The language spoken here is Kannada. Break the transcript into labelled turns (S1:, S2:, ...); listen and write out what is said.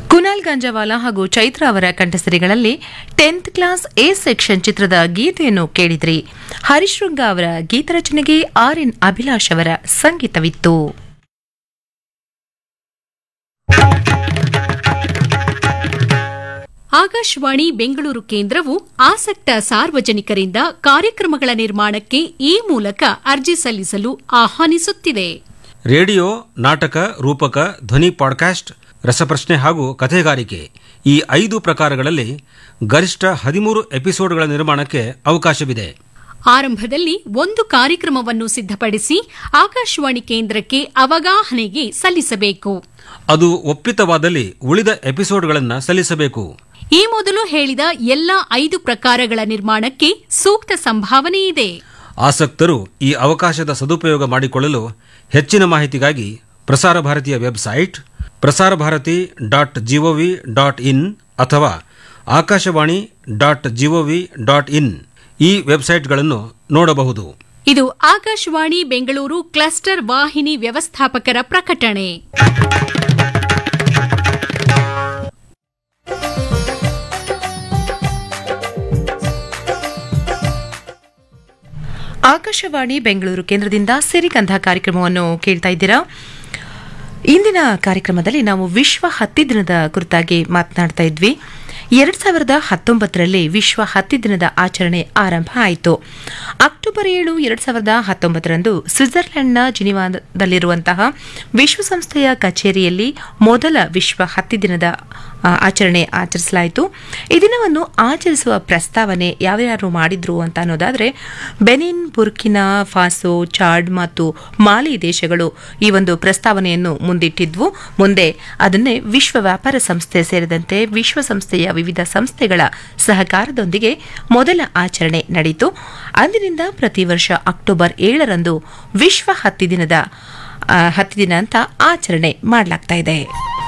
S1: ಕುನಾಲ್ ಗಂಜವಾಲ ಹಾಗೂ ಚೈತ್ರ ಅವರ ಕಂಠಸಿರಿಗಳಲ್ಲಿ ಟೆಂತ್ ಕ್ಲಾಸ್ ಎ ಸೆಕ್ಷನ್ ಚಿತ್ರದ ಗೀತೆಯನ್ನು ಕೇಳಿದ್ರಿ ಹರಿಶೃಂಗ ಅವರ ಗೀತರಚನೆಗೆ ಆರ್ ಎನ್ ಅಭಿಲಾಷ್ ಅವರ ಸಂಗೀತವಿತ್ತು
S2: ಆಕಾಶವಾಣಿ ಬೆಂಗಳೂರು ಕೇಂದ್ರವು ಆಸಕ್ತ ಸಾರ್ವಜನಿಕರಿಂದ ಕಾರ್ಯಕ್ರಮಗಳ ನಿರ್ಮಾಣಕ್ಕೆ ಈ ಮೂಲಕ ಅರ್ಜಿ ಸಲ್ಲಿಸಲು ಆಹ್ವಾನಿಸುತ್ತಿದೆ
S3: ರೇಡಿಯೋ ನಾಟಕ ರೂಪಕ ಧ್ವನಿ ಪಾಡ್ಕಾಸ್ಟ್ ರಸಪ್ರಶ್ನೆ ಹಾಗೂ ಕಥೆಗಾರಿಕೆ ಈ ಐದು ಪ್ರಕಾರಗಳಲ್ಲಿ ಗರಿಷ್ಠ ಹದಿಮೂರು ಎಪಿಸೋಡ್ಗಳ ನಿರ್ಮಾಣಕ್ಕೆ ಅವಕಾಶವಿದೆ
S2: ಆರಂಭದಲ್ಲಿ ಒಂದು ಕಾರ್ಯಕ್ರಮವನ್ನು ಸಿದ್ಧಪಡಿಸಿ ಆಕಾಶವಾಣಿ ಕೇಂದ್ರಕ್ಕೆ ಅವಗಾಹನೆಗೆ ಸಲ್ಲಿಸಬೇಕು
S3: ಅದು ಒಪ್ಪಿತವಾದಲ್ಲಿ ಉಳಿದ ಎಪಿಸೋಡ್ಗಳನ್ನು ಸಲ್ಲಿಸಬೇಕು
S2: ಈ ಮೊದಲು ಹೇಳಿದ ಎಲ್ಲ ಐದು ಪ್ರಕಾರಗಳ ನಿರ್ಮಾಣಕ್ಕೆ ಸೂಕ್ತ ಸಂಭಾವನೆ ಇದೆ
S3: ಆಸಕ್ತರು ಈ ಅವಕಾಶದ ಸದುಪಯೋಗ ಮಾಡಿಕೊಳ್ಳಲು ಹೆಚ್ಚಿನ ಮಾಹಿತಿಗಾಗಿ ಪ್ರಸಾರ ಭಾರತಿಯ website Prasar Bharati dot G O V dot in ಅಥವಾ Akashvani dot G O V dot in ಈ ವೆಬ್ಸೈಟ್ಗಳನ್ನು ನೋಡಬಹುದು
S2: ಇದು ಆಕಾಶವಾಣಿ ಬೆಂಗಳೂರು ಕ್ಲಸ್ಟರ್ ವಾಹಿನಿ ವ್ಯವಸ್ಥಾಪಕರ ಪ್ರಕಟಣೆ
S1: ಆಕಾಶವಾಣಿ ಬೆಂಗಳೂರು ಕೇಂದ್ರದಿಂದ ಸಿರಿಗಂಧ ಕಾರ್ಯಕ್ರಮವನ್ನು ಕೇಳ್ತಾ ಇದ್ದೀರಾ ಇಂದಿನ ಕಾರ್ಯಕ್ರಮದಲ್ಲಿ ನಾವು ವಿಶ್ವ ಹತ್ತಿ ದಿನದ ಕುರಿತಾಗಿ ಮಾತನಾಡ್ತಾ ಇದ್ವಿ ಎರಡ್ ಸಾವಿರದ ಹತ್ತೊಂಬತ್ತರಲ್ಲಿ ವಿಶ್ವ ಹತ್ತಿ ದಿನದ ಆಚರಣೆ ಆರಂಭ ಆಯಿತು ಅಕ್ಟೋಬರ್ ಏಳು ಎರಡ್ ಸಾವಿರದ ಹತ್ತೊಂಬತ್ತರಂದು ಸ್ವಿಟ್ಜರ್ಲೆಂಡ್ನ ಜಿನಿವಾದಲ್ಲಿರುವಂತಹ ವಿಶ್ವಸಂಸ್ಥೆಯ ಕಚೇರಿಯಲ್ಲಿ ಮೊದಲ ವಿಶ್ವ ಹತ್ತಿ ದಿನದ ಆ, ಆಚರಣೆ ಆಚರಿಸಲಾಯಿತು ಈ ದಿನವನ್ನು ಆಚರಿಸುವ ಪ್ರಸ್ತಾವನೆ ಯಾರ್ಯಾರು ಮಾಡಿದ್ರು ಅಂತ ಅನ್ನೋದಾದ್ರೆ ಬೆನಿನ್ ಬುರ್ಕಿನಾ ಫಾಸೋ ಚಾಡ್ ಮತ್ತು ಮಾಲಿ ದೇಶಗಳು ಈ ಒಂದು ಪ್ರಸ್ತಾವನೆಯನ್ನು ಮುಂದಿಟ್ಟಿದ್ವು ಮುಂದೆ ಅದನ್ನೇ ವಿಶ್ವ ವ್ಯಾಪಾರ ಸಂಸ್ಥೆ ಸೇರಿದಂತೆ ವಿಶ್ವಸಂಸ್ಥೆಯ ವಿವಿಧ ಸಂಸ್ಥೆಗಳ ಸಹಕಾರದೊಂದಿಗೆ ಮೊದಲ ಆಚರಣೆ ನಡೆಯಿತು ಅಂದಿನಿಂದ ಪ್ರತಿ ವರ್ಷ ಅಕ್ಟೋಬರ್ ಏಳರಂದು ವಿಶ್ವ ಹತ್ತಿ ದಿನದ ಆ, ಹತ್ತಿ ದಿನ ಅಂತ ಆಚರಣೆ ಮಾಡಲಾಗ್ತಾ ಇದೆ